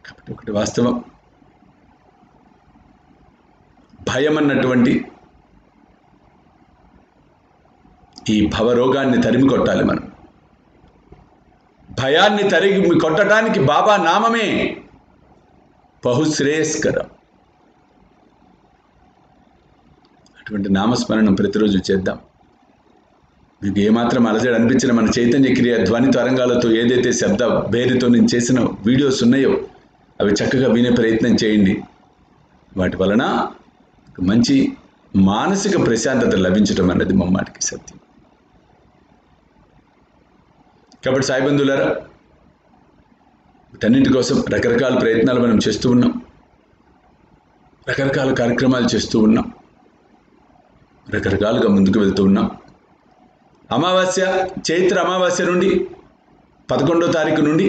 కాబట్టి ఒకటి వాస్తవం భయం అన్నటువంటి ఈ భవరోగాన్ని తరిమి కొట్టాలి మనం భయాన్ని తరిమి కొట్టడానికి బాబా నామమే బహుశ్రేయస్కరం అటువంటి నామస్మరణం ప్రతిరోజు చేద్దాం మీకు ఏమాత్రం అలజడి అనిపించిన మన చైతన్య క్రియ ధ్వని తరంగాలతో ఏదైతే శబ్ద భేరితో నేను చేసిన వీడియోస్ ఉన్నాయో అవి చక్కగా వినే ప్రయత్నం చేయండి వాటి వలన మంచి మానసిక ప్రశాంతత లభించడం అన్నది మమ్మాటికి సత్యం కాబట్టి సాయిబంధులారా వీటన్నింటి కోసం రకరకాల ప్రయత్నాలు మనం చేస్తూ ఉన్నాం రకరకాల కార్యక్రమాలు చేస్తూ ఉన్నాం రకరకాలుగా ముందుకు వెళ్తూ ఉన్నాం అమావాస్య చైత్ర అమావాస్య నుండి పదకొండో తారీఖు నుండి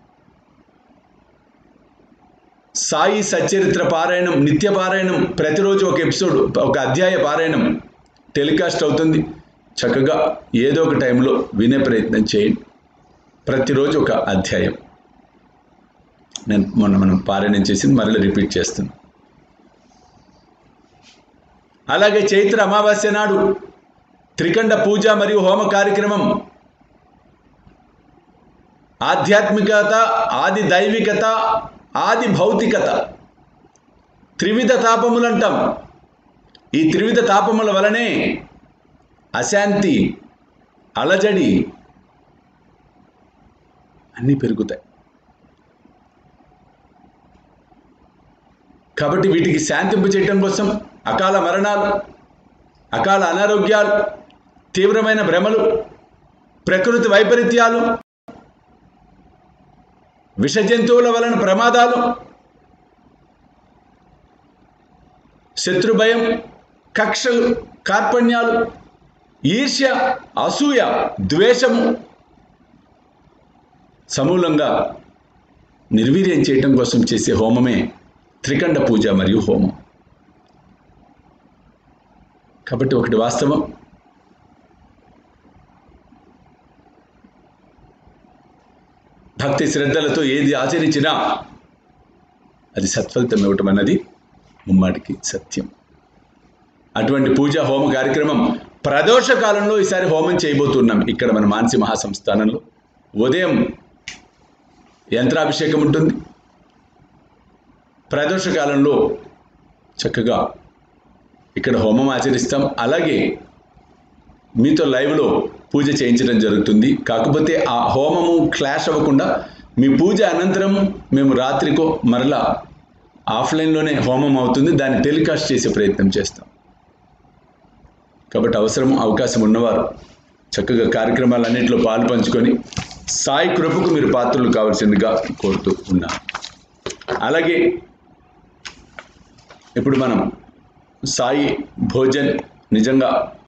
సాయి సచ్చరిత్ర పారాయణం నిత్య పారాయణం ప్రతిరోజు ఒక ఎపిసోడ్ ఒక అధ్యాయ పారాయణం టెలికాస్ట్ అవుతుంది చక్కగా ఏదో ఒక టైంలో వినే ప్రయత్నం చేయండి ప్రతిరోజు ఒక అధ్యాయం నేను మొన్న మనం పారాయణం చేసింది మరలా రిపీట్ చేస్తున్నాను అలాగే చైత్ర అమావాస్య నాడు త్రికండ పూజ మరియు హోమ కార్యక్రమం ఆధ్యాత్మికత ఆది దైవికత ఆది భౌతికత త్రివిధ తాపములంటాం ఈ త్రివిధ తాపముల వలనే అశాంతి అలజడి అన్నీ పెరుగుతాయి కాబట్టి వీటికి శాంతింపు చేయటం కోసం అకాల మరణాలు అకాల అనారోగ్యాలు తీవ్రమైన భ్రమలు ప్రకృతి వైపరీత్యాలు విష జంతువుల వలన ప్రమాదాలు శత్రు భయం కక్షలు కార్పణ్యాలు ఈర్ష్య అసూయ ద్వేషము సమూలంగా నిర్వీర్యం చేయటం కోసం చేసే హోమమే త్రికండ పూజ మరియు హోమం కాబట్టి ఒకటి వాస్తవం భక్తి శ్రద్ధలతో ఏది ఆచరించినా అది సత్ఫలితం ఇవ్వటం అన్నది ముమ్మాటికి సత్యం అటువంటి పూజ హోమ కార్యక్రమం ప్రదోష కాలంలో ఈసారి హోమం చేయబోతున్నాం ఇక్కడ మన మానసి మహాసంస్థానంలో ఉదయం యంత్రాభిషేకం ఉంటుంది ప్రదోష కాలంలో చక్కగా ఇక్కడ హోమం ఆచరిస్తాం అలాగే మీతో లైవ్లో పూజ చేయించడం జరుగుతుంది కాకపోతే ఆ హోమము క్లాష్ అవ్వకుండా మీ పూజ అనంతరం మేము రాత్రికో మరలా ఆఫ్లైన్లోనే హోమం అవుతుంది దాన్ని టెలికాస్ట్ చేసే ప్రయత్నం చేస్తాం కాబట్టి అవసరం అవకాశం ఉన్నవారు చక్కగా కార్యక్రమాలన్నింటిలో పాలు పంచుకొని సాయి కృపకు మీరు పాత్రలు కావాల్సిందిగా కోరుతూ ఉన్నాను అలాగే ఇప్పుడు మనం సాయి భోజన్ నిజంగా